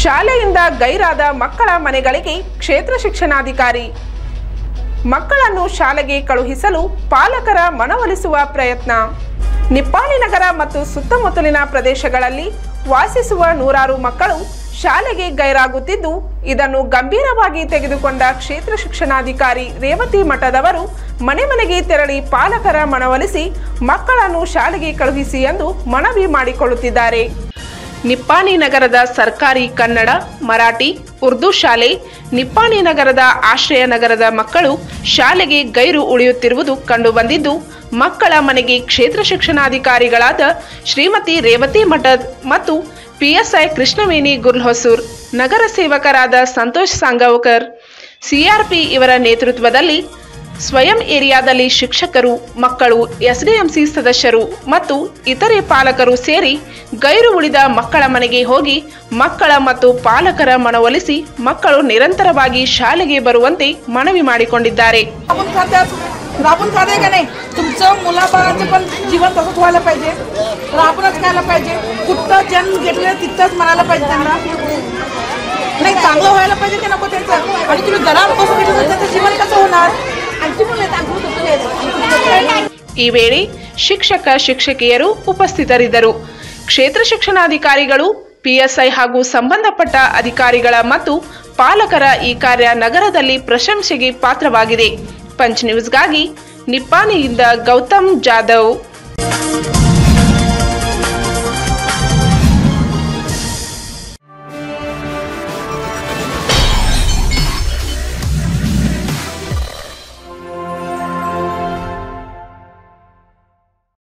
ಶಾಲೆಯಿಂದ ಗೈರಾದ ಮಕ್ಕಳ ಮನೆಗಳಿಗೆ ಕ್ಷೇತ್ರ ಶಿಕ್ಷಣಾಧಿಕಾರಿ ಮಕ್ಕಳನ್ನು ಶಾಲೆಗೆ ಕಳುಹಿಸಲು ಪಾಲಕರ ಮನವೊಲಿಸುವ ಪ್ರಯತ್ನ ನಿಪ್ಪಾಣಿ ನಗರ ಮತ್ತು ಸುತ್ತಮುತ್ತಲಿನ ಪ್ರದೇಶಗಳಲ್ಲಿ ವಾಸಿಸುವ ನೂರಾರು ಮಕ್ಕಳು ಶಾಲೆಗೆ ಗೈರಾಗುತ್ತಿದ್ದು ಇದನ್ನು ಗಂಭೀರವಾಗಿ ತೆಗೆದುಕೊಂಡ ಕ್ಷೇತ್ರ ಶಿಕ್ಷಣಾಧಿಕಾರಿ ರೇವತಿ ಮಠದವರು ಮನೆ ಮನೆಗೆ ತೆರಳಿ ಪಾಲಕರ ಮನವೊಲಿಸಿ ಮಕ್ಕಳನ್ನು ಶಾಲೆಗೆ ಕಳುಹಿಸಿ ಎಂದು ಮನವಿ ಮಾಡಿಕೊಳ್ಳುತ್ತಿದ್ದಾರೆ ನಿಪ್ಪಾಣಿ ನಗರದ ಸರ್ಕಾರಿ ಕನ್ನಡ ಮರಾಠಿ ಉರ್ದು ಶಾಲೆ ನಿಪ್ಪಾಣಿ ನಗರದ ಆಶ್ರಯ ನಗರದ ಮಕ್ಕಳು ಶಾಲೆಗೆ ಗೈರು ಉಳಿಯುತ್ತಿರುವುದು ಕಂಡುಬಂದಿದ್ದು ಮಕ್ಕಳ ಮನೆಗೆ ಕ್ಷೇತ್ರ ಶಿಕ್ಷಣಾಧಿಕಾರಿಗಳಾದ ಶ್ರೀಮತಿ ರೇವತಿ ಮಠದ್ ಮತ್ತು ಪಿಎಸ್ಐ ಕೃಷ್ಣವೇಣಿ ಗುರ್ಲ್ಹೊಸೂರ್ ನಗರ ಸೇವಕರಾದ ಸಂತೋಷ್ ಸಾಂಗಾವ್ಕರ್ ಸಿಆರ್ಪಿ ಇವರ ನೇತೃತ್ವದಲ್ಲಿ ಸ್ವಯಂ ಏರಿಯಾದಲ್ಲಿ ಶಿಕ್ಷಕರು ಮಕ್ಕಳು ಎಸ್ಡಿಎಂಸಿ ಸದಸ್ಯರು ಮತ್ತು ಇತರೆ ಪಾಲಕರು ಸೇರಿ ಗೈರು ಉಳಿದ ಮಕ್ಕಳ ಮನೆಗೆ ಹೋಗಿ ಮಕ್ಕಳ ಮತ್ತು ಪಾಲಕರ ಮನವೊಲಿಸಿ ಮಕ್ಕಳು ನಿರಂತರವಾಗಿ ಶಾಲೆಗೆ ಬರುವಂತೆ ಮನವಿ ಮಾಡಿಕೊಂಡಿದ್ದಾರೆ आपण खात्यात राबून खाते का नाही तुमचं मुलाबाळाचं पण जीवन तसंच व्हायला पाहिजे राबूनच खायला पाहिजे कुठं जन्म घेतलेलं तिथंच म्हणायला पाहिजे त्यांना नाही चांगलं व्हायला पाहिजे की नको त्यांचं आणि तुम्ही घरात बसून घेतलं तर त्याचं जीवन कसं होणार आणखी पण येत आणखी ಈ ವೇಳೆ ಶಿಕ್ಷಕ ಶಿಕ್ಷಕಿಯರು ಉಪಸ್ಥಿತರಿದ್ದರು ಕ್ಷೇತ್ರ ಶಿಕ್ಷಣಾಧಿಕಾರಿಗಳು ಪಿಎಸ್ಐ ಹಾಗೂ ಸಂಬಂಧಪಟ್ಟ ಅಧಿಕಾರಿಗಳ ಮತ್ತು ಪಾಲಕರ ಈ ಕಾರ್ಯ ನಗರದಲ್ಲಿ ಪ್ರಶಂಸೆಗೆ ಪಾತ್ರವಾಗಿದೆ ಪಂಚ್ ನ್ಯೂಸ್ಗಾಗಿ ನಿಪ್ಪಾಣಿಯಿಂದ ಗೌತಮ್ ಜಾಧವ್